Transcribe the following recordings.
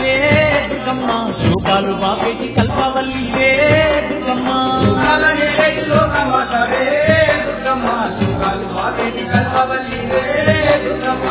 మాతవే దుర్గమ్మ శోకాలు బాపేటి కల్పవల్లివే దుర్గమ్మ సుఖాలనేటి లోకమాతవే దుర్గమ్మ సుఖాలు మాతేటి కల్పవల్లివే దుర్గమ్మ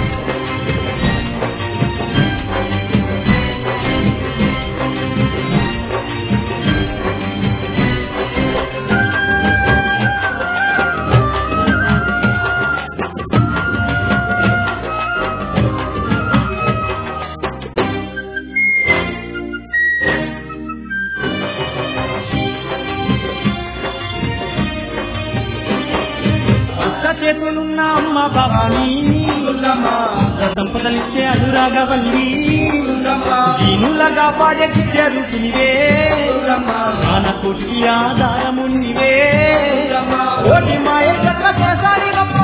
ఒక్క చేతులున్న అమ్మ భవానీ దుర్గమ్మ సంపదలిచ్చే అనురాగవల్లి దుర్గమ్మ దీనులగా పాడే చెరుకునివే దుర్గమ్మ మన కొట్టి ఆధారమునివే దుర్గమ్మ కోటి మాయ చక్క చేసానివమ్మ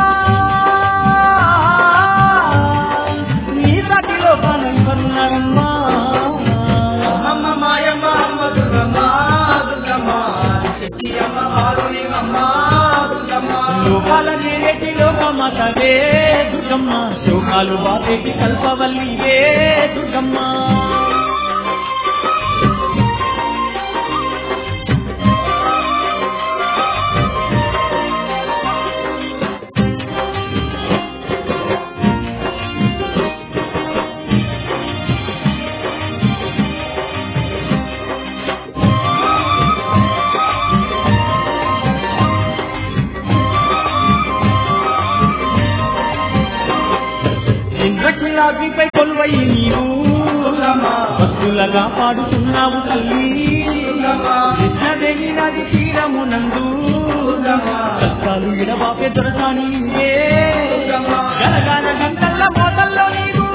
నీ సాటిలో పనున్నారమ్మా అమ్మ మాయమ్మ అమ్మ దుర్గమ్మ దుర్గమ్మ శక్తి అమ్మ వారుని అమ్మ దుర్గమ్మ లోకాల నేటి లోకమాతవే దుర్గమ్మ శోకాలు బాపేటి కల్పవల్లివే దుర్గమ్మ ఇంద్రకిలాగిపై కొలువై నీవు దుర్గమ్మ భక్తులగా పాడుతున్నావు తల్లి దుర్గమ్మ కృష్ణదేవి నది తీరమునందు దుర్గమ్మ కష్టాలు విడబాపే దొరసాని నీవే. దుర్గమ్మ గలగాల గంటల్ల మోతల్లో నీవు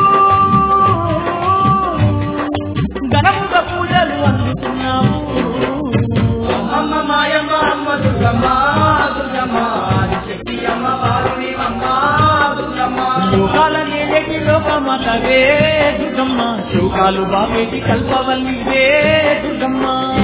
ఘనముగా పూజలు అందుతున్నావు అమ్మ మాయమ్మ అమ్మ దుర్గమ్మ దుర్గమ్మ శక్తి అమ్మ వారుని అమ్మ దుర్గమ్మ లోకాల నేటి లోకమాతవే దుర్గమ్మ శోకాలు బాపేటి కల్పవల్లివే దుర్గమ్మ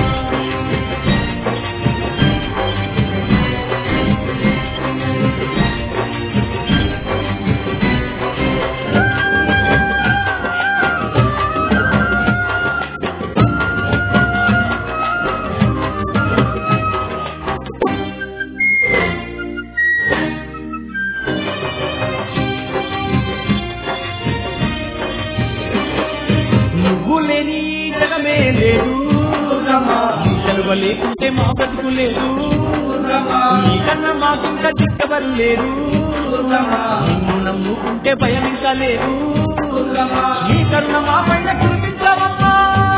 నువ్వు లేని జగమే లేదు దుర్గమ్మ నీ చలువ లేకుంటే మా బతుకు లేదు దుర్గమ్మ నీకన్నా మాకింక దిక్కవరు లేరు దుర్గమ్మ నిన్ను నమ్ముకుంటే భయం ఇంకా లేదు దుర్గమ్మ నీ కరుణ మా పైన కురిపించవమ్మా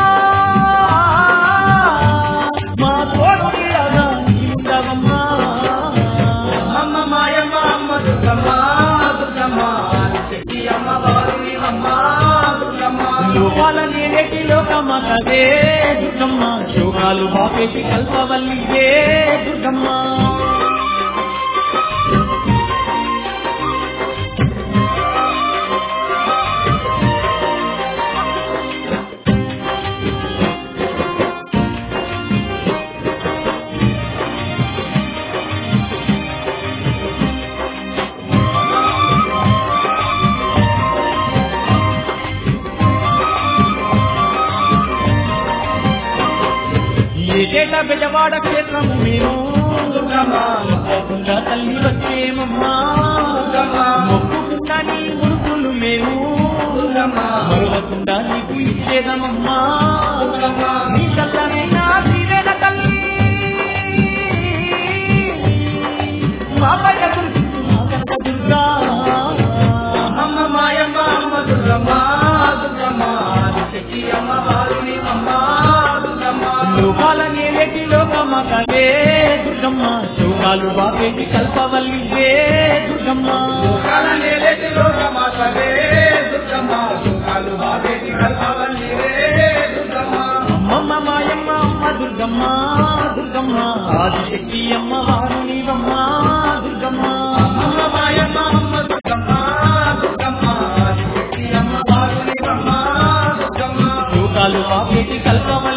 మా తోడు నీడగా నీవుండవమ్మా అమ్మ మాయమ్మ అమ్మ దుర్గమ్మ దుర్గమ్మ శక్తి అమ్మ వారుని అమ్మ దుర్గమ్మ లోకాల నేటి లోకమాతవే దుర్గమ్మ శోకాలు బాపేటి కల్పవల్లివే దుర్గమ్మ ఏటేటా బెజవాడ క్షేత్రము మేము దుర్గమ్మ తప్పకుండా తల్లి వచ్చేమమ్మా దుర్గమ్మ మొక్కుకుండా నీ ముడుపులు మేము దుర్గమ్మ మరవకుండా నీకు ఇచ్చేదమమ్మా దుర్గమ్మ నీ చల్లనైనా దీవెన తల్లి మా పైన కురిపించు మా కనక దుర్గా అమ్మ మాయమ్మ అమ్మ దుర్గమ్మ దుర్గమ్మ శక్తి అమ్మ వారుని అమ్మ దుర్గమ్మ లోకాల నేటి లోకమాతవే దుర్గమ్మ శోకాలు బాపేటి కల్పవల్లివే దుర్గమ్మ సుఖాల నేలేటి లోకమాతవే దుర్గమ్మ సుఖాలు బాబేటి కల్పవల్లివే దుర్గమ్మ అమ్మమ్మ మాయమ్మ అమ్మ దుర్గమ్మ దుర్గమ్మ ఆదిశక్తి అమ్మ వారునివమ్మ దుర్గమ్మ అమ్మ మాయమ్మ అమ్మ దుర్గమ్మ దుర్గమ్మ శక్తి అమ్మ వారుని అమ్మ దుర్గమ్మ శోకాలు బాపేటి కల్పవల్లి